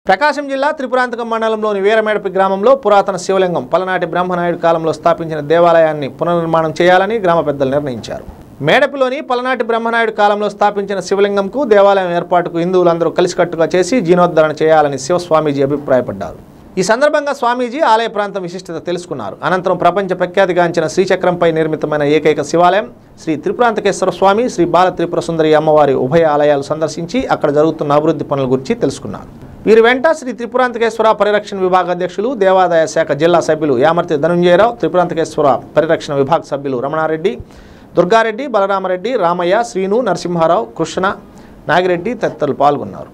ప్రకాశం జిల్లా త్రిపురాంతకం మండలంలోని వీరమేడపి గ్రామంలో పురాతన శివలింగం పలనాటి బ్రహ్మనాయుడు కాలంలో స్థాపించిన దేవాలయాన్ని పునర్నిర్మాణం చేయాలని గ్రామ పెద్దలు నిర్ణయించారు మేడపిలోని పలనాటి బ్రహ్మనాయుడు కాలంలో స్థాపించిన శివలింగంకు దేవాలయం ఏర్పాటుకు హిందువులందరూ కలిసికట్టుగా చేసి జీర్ణోద్ధరణ చేయాలని శివస్వామీజీ అభిప్రాయపడ్డారు ఈ సందర్భంగా స్వామీజీ ఆలయ ప్రాంతం విశిష్టత తెలుసుకున్నారు అనంతరం ప్రపంచ ప్రఖ్యాతిగాంచిన శ్రీచక్రంపై నిర్మితమైన ఏకైక శివాలయం శ్రీ త్రిపురాంతకేశ్వర స్వామి శ్రీ బాల త్రిపుర సుందరి అమ్మవారి ఉభయ ఆలయాలు సందర్శించి అక్కడ జరుగుతున్న అభివృద్ధి పనుల గురించి తెలుసుకున్నారు వీరి వెంట శ్రీ త్రిపురాంతకేశ్వర పరిరక్షణ విభాగ అధ్యక్షులు దేవాదాయ శాఖ జిల్లా సభ్యులు యామర్తి ధనుంజయరావు త్రిపురాంతకేశ్వర పరిరక్షణ విభాగ సభ్యులు రమణారెడ్డి దుర్గారెడ్డి బలరామరెడ్డి రామయ్య శ్రీను నరసింహారావు కృష్ణ నాగిరెడ్డి తదితరులు పాల్గొన్నారు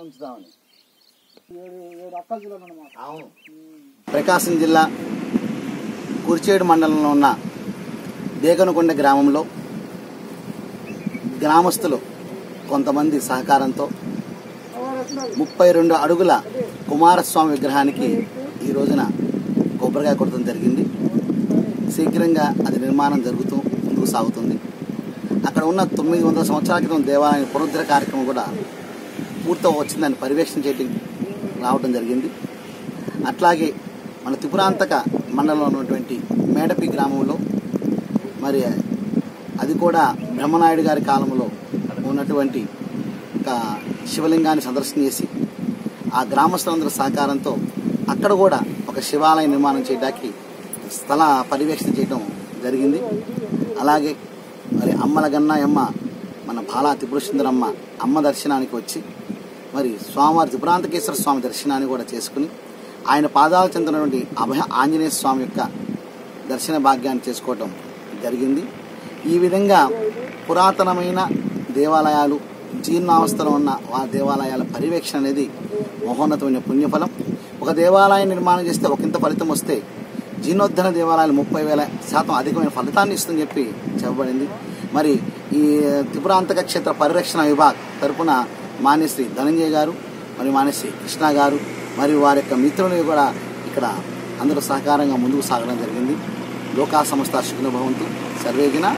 ప్రకాశం జిల్లా కుర్చేడు మండలంలో ఉన్న దేగనకొండ గ్రామంలో గ్రామస్తులు కొంతమంది సహకారంతో ముప్పై రెండు అడుగుల కుమారస్వామి విగ్రహానికి ఈ రోజున కొబ్బరికాయ కొట్టడం జరిగింది శీఘ్రంగా అది నిర్మాణం జరుగుతూ ముందుకు సాగుతుంది అక్కడ ఉన్న తొమ్మిది వందల సంవత్సరాల క్రితం దేవాలయం పునరుద్ధరణ కార్యక్రమం కూడా పూర్తి వచ్చిందని పర్యవేక్షణ చేయడం రావడం జరిగింది అట్లాగే మన త్రిపురాంతక మండలంలో ఉన్నటువంటి మేడపి గ్రామంలో మరి అది కూడా బ్రహ్మనాయుడు గారి కాలంలో ఉన్నటువంటి ఒక శివలింగాన్ని సందర్శన చేసి ఆ గ్రామస్తులందరి సహకారంతో అక్కడ కూడా ఒక శివాలయ నిర్మాణం చేయడానికి స్థల పర్యవేక్షణ చేయడం జరిగింది అలాగే మరి అమ్మల గన్నాయమ్మ మన బాలా త్రిపురసుందరమ్మ అమ్మ దర్శనానికి వచ్చి మరి స్వామివారి త్రిపురాంతకేశ్వర స్వామి దర్శనాన్ని కూడా చేసుకుని ఆయన పాదాలు చెందినటువంటి అభయ ఆంజనేయ స్వామి యొక్క దర్శన భాగ్యాన్ని చేసుకోవటం జరిగింది ఈ విధంగా పురాతనమైన దేవాలయాలు జీర్ణావస్థలో ఉన్న ఆ దేవాలయాల పర్యవేక్షణ అనేది మహోన్నతమైన పుణ్యఫలం ఒక దేవాలయం నిర్మాణం చేస్తే ఒకంత ఫలితం వస్తే జీర్ణోద్ధరణ దేవాలయాలు ముప్పై వేల శాతం అధికమైన ఫలితాన్ని ఇస్తుందని చెప్పి చెప్పబడింది మరి ఈ త్రిపురాంతక క్షేత్ర పరిరక్షణ విభాగ్ తరపున మాన్యశ్రీ ధనంజయ్ గారు మరియు మాన్యశ్రీ కృష్ణ గారు మరియు వారి యొక్క మిత్రులు కూడా ఇక్కడ అందరూ సహకారంగా ముందుకు సాగడం జరిగింది లోకా సంస్థ శుభ్రభవంతు సర్వేజన